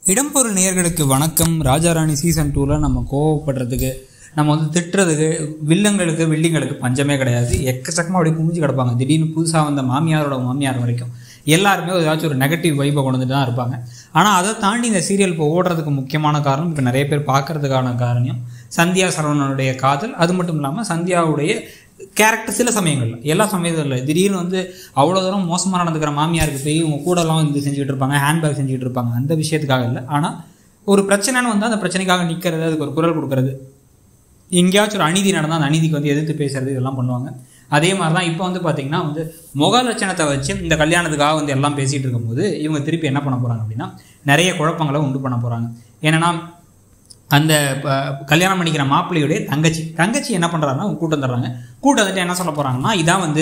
இடம்பொருள் நேயர்களுக்கு வணக்கம் ராஜாராணி சீசன் டூவில் நம்ம கோவப்படுறதுக்கு நம்ம வந்து திட்டுறதுக்கு வில்லங்களுக்கு வில்லிங்களுக்கு பஞ்சமே கிடையாது எக்கச்சக்கமாக அப்படியே குமிஞ்சு கிடப்பாங்க திடீர்னு புதுசாக வந்த மாமியாரோட மாமியார் வரைக்கும் எல்லாருமே ஏதாச்சும் ஒரு நெகட்டிவ் வைப்பை கொண்டு வந்துட்டு தான் இருப்பாங்க ஆனால் அதை தாண்டி இந்த சீரியல் இப்போ ஓடுறதுக்கு முக்கியமான காரணம் இப்போ நிறைய பேர் பார்க்கறதுக்கான காரணம் சந்தியா சரவணனுடைய காதல் அது மட்டும் இல்லாமல் சந்தியாவுடைய கேரக்டர் சில சமயங்கள்ல எல்லா சமயத்தும் இல்லை திடீர்னு வந்து அவ்வளோ தூரம் மோசமாக நடந்துக்கிற மாமியாருக்கு போய் இவங்க கூடலாம் வந்து செஞ்சுட்டு இருப்பாங்க ஹேண்ட்பேக் செஞ்சுட்டு இருப்பாங்க அந்த விஷயத்துக்காக இல்லை ஆனால் ஒரு பிரச்சனைன்னு வந்து அந்த பிரச்சனைக்காக நிற்கிறது அதுக்கு ஒரு குரல் கொடுக்கறது எங்கேயாச்சும் ஒரு அநீதி நடந்தால் அந்த அநீதிக்கு வந்து எதிர்த்து பேசுறது இதெல்லாம் பண்ணுவாங்க அதே மாதிரி தான் இப்போ வந்து பார்த்தீங்கன்னா வந்து முக லட்சணத்தை வச்சு இந்த கல்யாணத்துக்காக வந்து எல்லாம் பேசிகிட்டு இருக்கும்போது இவங்க திருப்பி என்ன பண்ண போகிறாங்க அப்படின்னா நிறைய குழப்பங்களை உண்டு பண்ண போகிறாங்க ஏன்னா அந்த ப- கல்யாணம் பண்ணிக்கிற மாப்பிள்ளையுடைய தங்கச்சி தங்கச்சி என்ன பண்ணுறாருன்னா கூட்டம் தர்றாங்க கூட்டம் வந்துட்டு என்ன சொல்ல போகிறாங்கன்னா இதான் வந்து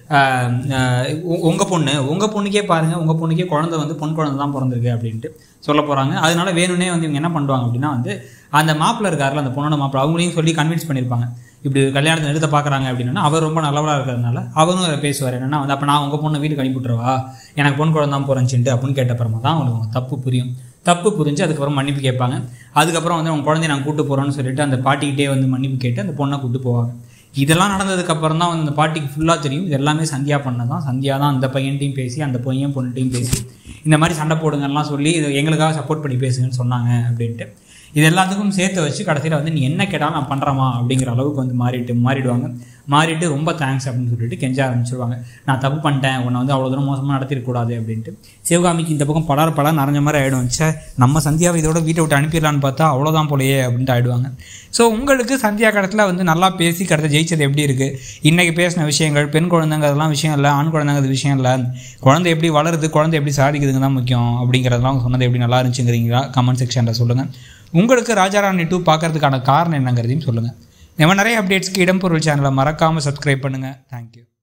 உங்கள் பொண்ணு உங்கள் பொண்ணுக்கே பாருங்கள் உங்கள் பொண்ணுக்கே குழந்தை வந்து பொன் குழந்தை தான் பிறந்திருக்கு அப்படின்ட்டு சொல்ல போகிறாங்க அதனால வேணும்னே வந்து இவங்க என்ன பண்ணுவாங்க அப்படின்னா வந்து அந்த மாப்பிள்ளை இருக்காருல்ல அந்த பொண்ணோட மாப்பிள்ளை அவங்களையும் சொல்லி கன்வின்ஸ் பண்ணியிருப்பாங்க இப்படி கல்யாணத்தை நிறுத்த பார்க்குறாங்க அப்படின்னா அவர் ரொம்ப நல்லவராக இருக்கிறதுனால அவரும் அதை பேசுவார் என்னன்னா வந்து அப்போ நான் உங்கள் பொண்ணை வீட்டுக்கு அனுப்பிவிட்றவா எனக்கு பொன் குழந்தை தான் போகிறேன்ட்டு அப்படின்னு கேட்டப்புறமா தான் அவங்களுக்கு அவங்க தப்பு புரியும் தப்பு புரிஞ்சு அதுக்கப்புறம் மன்னிப்பு கேட்பாங்க அதுக்கப்புறம் வந்து அவங்க குழந்தைய நான் கூட்டு போகிறோன்னு சொல்லிட்டு அந்த பாட்டிக்கிட்டே வந்து மன்னிப்பு கேட்டு அந்த பொண்ணை கூட்டு போவாங்க இதெல்லாம் நடந்ததுக்கப்புறம் தான் வந்து அந்த பாட்டிக்கு ஃபுல்லாக தெரியும் இது எல்லாமே சந்தியா பண்ண தான் சந்தியா தான் அந்த பையன்ட்டையும் பேசி அந்த பையன் பொண்ணுட்டையும் பேசி இந்த மாதிரி சண்டை போடுங்கலாம் சொல்லி இது எங்களுக்காக சப்போர்ட் பண்ணி பேசுங்கன்னு சொன்னாங்க அப்படின்ட்டு இது எல்லாத்துக்கும் சேர்த்து வச்சு கடைசியில் வந்து நீ என்ன கேட்டாலும் நான் பண்ணுறமா அப்படிங்கிற அளவுக்கு வந்து மாறிட்டு மாறிடுவாங்க மாறிட்டு ரொம்ப தேங்க்ஸ் அப்படின்னு சொல்லிட்டு கெஞ்ச ஆரம்பிச்சிருவாங்க நான் தப்பு பண்ணிட்டேன் உன்னை வந்து அவ்வளோ தூரம் மோசமாக நடத்திடக்கூடாது அப்படின்ட்டு சிவகாமிக்கு இந்த பக்கம் பலார் பலா நிறைஞ்ச மாதிரி ஆகிடும் ச்சே நம்ம சந்தியாவை இதோட வீட்டை விட்டு அனுப்பிடலான்னு பார்த்தா அவ்வளோதான் போலையே அப்படின்ட்டு ஆயிடுவாங்க ஸோ உங்களுக்கு சந்தியா கடத்தில் வந்து நல்லா பேசி கடத்த ஜெயிச்சது எப்படி இருக்குது இன்றைக்கி பேசின விஷயங்கள் பெண் குழந்தைங்க அதெல்லாம் விஷயம் இல்லை ஆண் குழந்தைங்க அது விஷயம் இல்லை குழந்தை எப்படி வளருது குழந்தை எப்படி சாதிக்குதுங்க தான் முக்கியம் அப்படிங்கிறதெல்லாம் அவங்க சொன்னது எப்படி நல்லா இருந்துச்சுங்கிறீங்களா கமெண்ட் செக்ஷனில் சொல்லுங்கள் உங்களுக்கு ராஜாராணி டூ பார்க்கறதுக்கான காரணம் என்னங்கிறதையும் சொல்லுங்கள் நம்ம நிறைய அப்டேட்ஸ்க்கு இடம்பொருள் சேனலை மறக்காமல் சப்ஸ்கிரைப் பண்ணுங்கள் தேங்க்யூ